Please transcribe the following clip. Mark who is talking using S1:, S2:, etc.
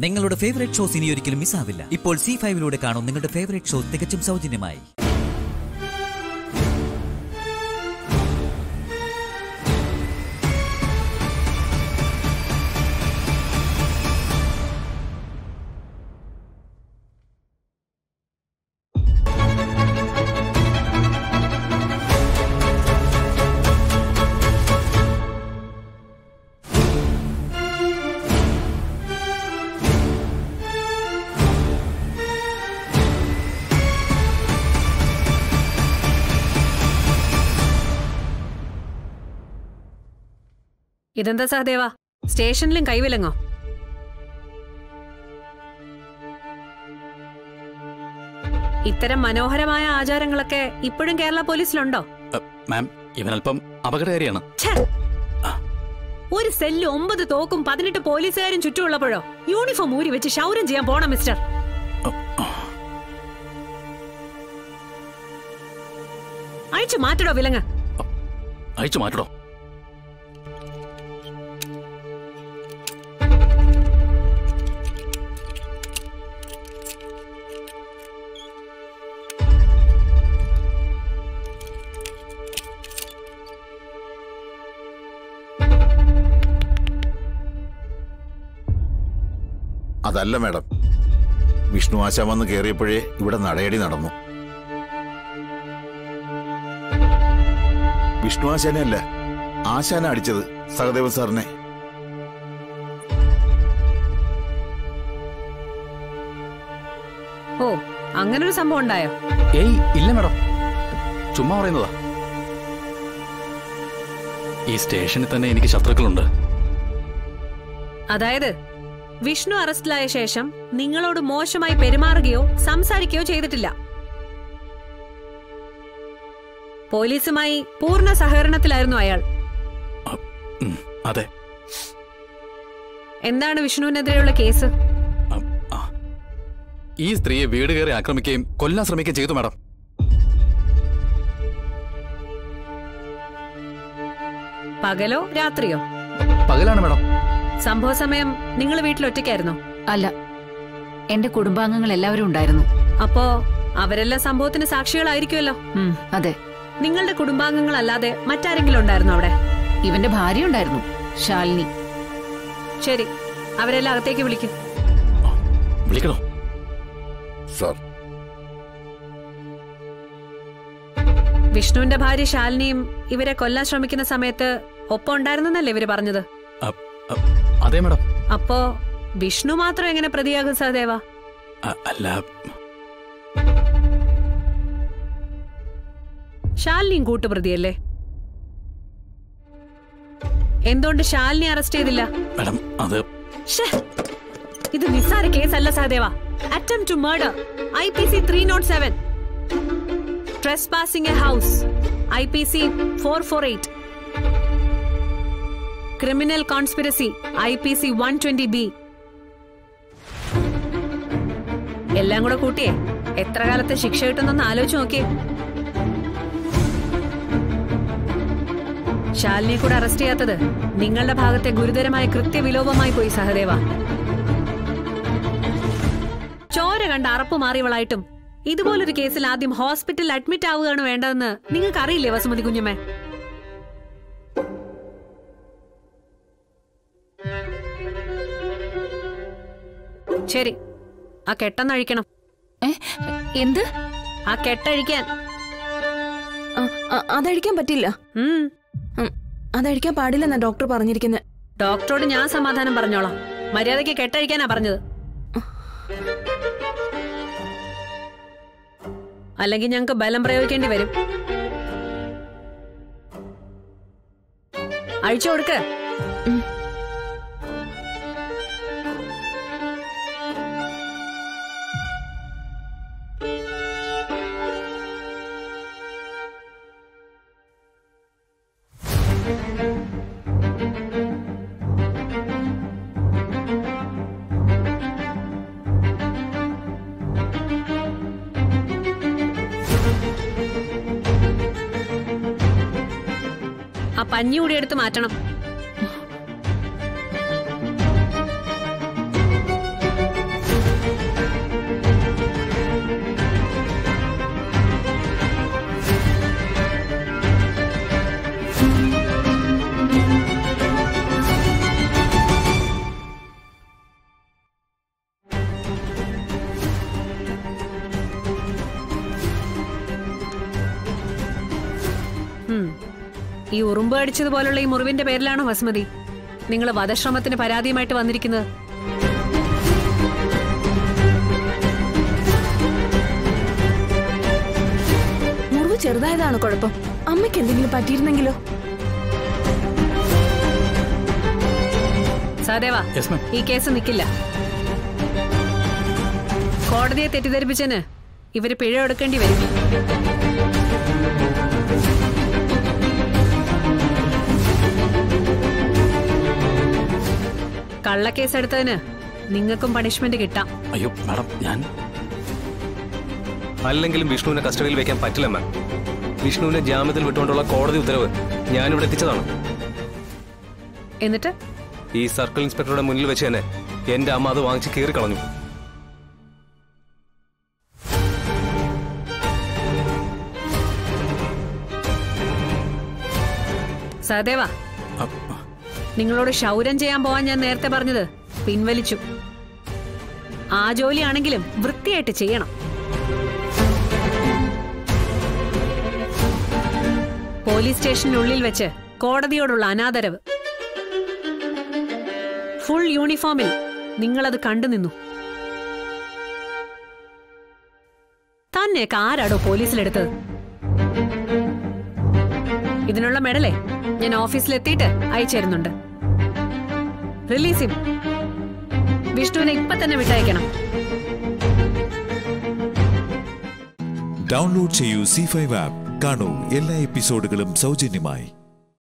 S1: നിങ്ങളുടെ favourite shows ഇനി ഒരിക്കലും മിസ്സാവില്ല ഇപ്പോൾ സി ഫൈവിലൂടെ കാണും നിങ്ങളുടെ ഫേവറേറ്റ് ഷോ തികച്ചും സൗജന്യമായി
S2: ഇതെന്താ സഹദേവ സ്റ്റേഷനിലും കൈവിലങ്ങോ ഇത്തരം മനോഹരമായ ആചാരങ്ങളൊക്കെ ഇപ്പോഴും കേരള പോലീസിലുണ്ടോ
S3: മാം ഇവനല്പം അപകടകാരിയാണ്
S2: ഛെ! ഒരു സെല്ല് ഒമ്പത് തോക്കും പതിനെട്ട് പോലീസുകാരും ചുറ്റുമുള്ളപ്പോഴോ യൂണിഫോം ഊരി വെച്ച് ക്ഷൗരം ചെയ്യാൻ പോണം മിസ്റ്റർ അഴിച്ചു മാറ്റടോ വിലങ്ങ്
S3: അയച്ചു മാറ്റടോ
S4: അതല്ല മാഡം വിഷ്ണു ആശാൻ വന്ന് കയറിയപ്പോഴേ ഇവിടെ നടയടി നടന്നു വിഷ്ണു ആശാനെ അല്ല ആശാന അടിച്ചത് സഹദേവൻ സാറിനെ
S2: ഓ അങ്ങനൊരു സംഭവം ഉണ്ടായോ
S3: ഏയ് ഇല്ല മാഡം ചുമ്മാ പറയുന്നതാ ഈ സ്റ്റേഷനിൽ തന്നെ എനിക്ക് ശത്രുക്കളുണ്ട്
S2: അതായത് വിഷ്ണു അറസ്റ്റിലായ ശേഷം നിങ്ങളോട് മോശമായി പെരുമാറുകയോ സംസാരിക്കുകയോ ചെയ്തിട്ടില്ല പോലീസുമായി പൂർണ്ണ സഹകരണത്തിലായിരുന്നു അയാൾ
S3: ഉം, അതെ
S2: എന്താണ് വിഷ്ണുവിനെതിരെയുള്ള കേസ്
S3: അ- ആ. ഈ സ്ത്രീയെ വീട് കയറി ആക്രമിക്കുകയും കൊല്ലാൻ ശ്രമിക്കുകയും ചെയ്തു മാഡം
S2: പകലോ രാത്രിയോ
S3: പകലാണ് മാഡം
S2: സംഭവ സമയം നിങ്ങൾ വീട്ടിൽ ഒറ്റയ്ക്കായിരുന്നോ
S5: അല്ല എന്റെ കുടുംബാംഗങ്ങൾ എല്ലാവരും ഉണ്ടായിരുന്നു
S2: അപ്പോ അവരെല്ലാം സംഭവത്തിന് സാക്ഷികളായിരിക്കുമല്ലോ
S5: ഉം, അതെ
S2: നിങ്ങളുടെ കുടുംബാംഗങ്ങളല്ലാതെ മറ്റാരെങ്കിലും ഉണ്ടായിരുന്നോ അവിടെ
S5: ഇവന്റെ ഭാര്യ ഉണ്ടായിരുന്നു ശാലിനി
S2: ശരി അവരെല്ലാം അകത്തേക്ക് വിളിക്കും
S3: വിളിക്കണോ
S4: സാർ
S2: വിഷ്ണുവിന്റെ ഭാര്യ ശാലിനിയും ഇവരെ കൊല്ലാൻ ശ്രമിക്കുന്ന സമയത്ത് ഒപ്പം ഉണ്ടായിരുന്നെന്നല്ലേ ഇവര് പറഞ്ഞത്
S3: അ- അ- അതെ മാഡം
S2: അപ്പോ വിഷ്ണു മാത്രം എങ്ങനെ പ്രതിയാകും സഹദേവ
S3: അ- അല്ല
S2: ശാലിനിയും കൂട്ടുപ്രതിയല്ലേ എന്തുകൊണ്ട് ശാലിനി അറസ്റ്റ് ചെയ്തില്ല
S3: മാഡം അത്
S2: ശ്ശേ! ഇത് നിസ്സാര കേസല്ല സഹദേവ attempt to murder I P C three nought seven trespassing a house I P C four four eight criminal conspiracy I P C one twenty B എല്ലാം കൂടെ കൂട്ടിയേ എത്ര കാലത്തെ ശിക്ഷ കിട്ടുന്നൊന്ന് ആലോചിച്ച് നോക്കിയേ ശാലിനെ കൂടെ അറസ്റ്റ് ചെയ്യാത്തത് നിങ്ങളുടെ ഭാഗത്തെ ഗുരുതരമായ കൃത്യവിലോപമായി പോയി സഹദേവ ചോര കണ്ട് അറപ്പ് മാറിയവളായിട്ടും ഇതുപോലൊരു കേസിൽ ആദ്യം ഹോസ്പിറ്റലിൽ അഡ്മിറ്റ് ആവുകയാണ് വേണ്ടതെന്ന് നിങ്ങൾക്ക് അറിയില്ലേ വസുമതി കുഞ്ഞമ്മേ ശരി ആ കെട്ടെന്നഴിക്കണം
S5: ഏ എന്ത്
S2: ആ കെട്ടഴിക്കാൻ
S6: ആ, ആ, അതഴിക്കാൻ പറ്റില്ല
S2: ഉം
S6: ഉം, അതഴിക്കാൻ പാടില്ലെന്നാ ഡോക്ടർ പറഞ്ഞിരിക്കുന്നത്
S2: ഡോക്ടറോട് ഞാൻ സമാധാനം പറഞ്ഞോളാം മര്യാദയ്ക്ക് കെട്ടഴിക്കാനാ പറഞ്ഞത് അല്ലെങ്കിൽ ഞങ്ങൾക്ക് ബലം പ്രയോഗിക്കേണ്ടി വരും അഴിച്ചു കൊടുക്ക് ആ പഞ്ഞി കൂടി എടുത്ത് മാറ്റണം ഈ ഉറുമ്പ് അടിച്ചതുപോലുള്ള ഈ മുറിവിന്റെ പേരിലാണോ വസുമതി നിങ്ങൾ വധശ്രമത്തിന് പരാതിയുമായിട്ട് വന്നിരിക്കുന്നത്
S6: മുറിവ് ചെറുതായതാണ് കുഴപ്പം അമ്മയ്ക്ക് എന്തെങ്കിലും പറ്റിയിരുന്നെങ്കിലോ
S2: സഹദേവ
S3: Yes, ma'am.
S2: ഈ കേസ് നിൽക്കില്ല കോടതിയെ തെറ്റിദ്ധരിപ്പിച്ചതിന് ഇവര് പിഴ എടുക്കേണ്ടി വരും കള്ളക്കേസ് എടുത്തതിന് നിങ്ങൾക്കും പണിഷ്മെന്റ് കിട്ടാം
S3: അയ്യോ മാഡം ഞാൻ
S7: അല്ലെങ്കിലും വിഷ്ണുവിനെ കസ്റ്റഡിയിൽ വെക്കാൻ പറ്റില്ല മാം വിഷ്ണുവിനെ ജാമ്യത്തിൽ വിട്ടുകൊണ്ടുള്ള കോടതി ഉത്തരവ് ഞാനിവിടെ എത്തിച്ചതാണ്
S2: എന്നിട്ട്
S7: ഈ സർക്കിൾ ഇൻസ്പെക്ടറുടെ മുന്നിൽ വെച്ച് തന്നെ എന്റെ അമ്മ അത് വാങ്ങിച്ച് കീറി കളഞ്ഞു
S2: സഹദേവ
S3: അ-
S2: നിങ്ങളോട് ക്ഷൗരം ചെയ്യാൻ പോവാൻ ഞാൻ നേരത്തെ പറഞ്ഞത് പിൻവലിച്ചു ആ ജോലിയാണെങ്കിലും വൃത്തിയായിട്ട് ചെയ്യണം പോലീസ് സ്റ്റേഷനുള്ളിൽ വെച്ച് കോടതിയോടുള്ള അനാദരവ് ഫുൾ യൂണിഫോമിൽ നിങ്ങളത് കണ്ടു നിന്നു തന്നെയൊക്കെ ആരാടോ പോലീസിലെടുത്തത് ഇതിനുള്ള മെഡലേ ഞാൻ ഓഫീസിലെത്തിയിട്ട് അയച്ചിരുന്നുണ്ട് റിലീസ് ചെയ്യും വിഷ്ണുവിനെ ഇപ്പൊ തന്നെ വിട്ടയക്കണം
S8: ഡൗൺലോഡ് ചെയ്യൂ സി ഫൈവ് ആപ്പ് കാണൂ എല്ലാ എപ്പിസോഡുകളും സൗജന്യമായി